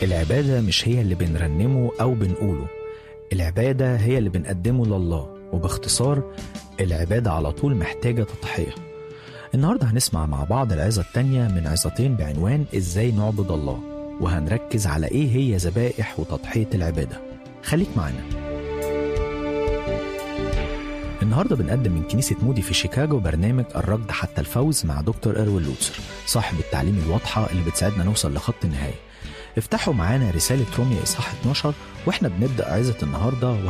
العبادة مش هي اللي بنرنمه أو بنقوله العبادة هي اللي بنقدمه لله وباختصار العبادة على طول محتاجة تضحية النهاردة هنسمع مع بعض العظة التانية من عظتين بعنوان إزاي نعبد الله وهنركز على إيه هي ذبائح وتضحية العبادة خليك معانا النهارده بنقدم من كنيسة مودي في شيكاغو برنامج الركض حتى الفوز مع دكتور إروين لوتسر صاحب التعليم الواضحة اللي بتساعدنا نوصل لخط النهاية افتحوا معانا رسالة روميا إصحاح 12 واحنا بنبدأ عظة النهارده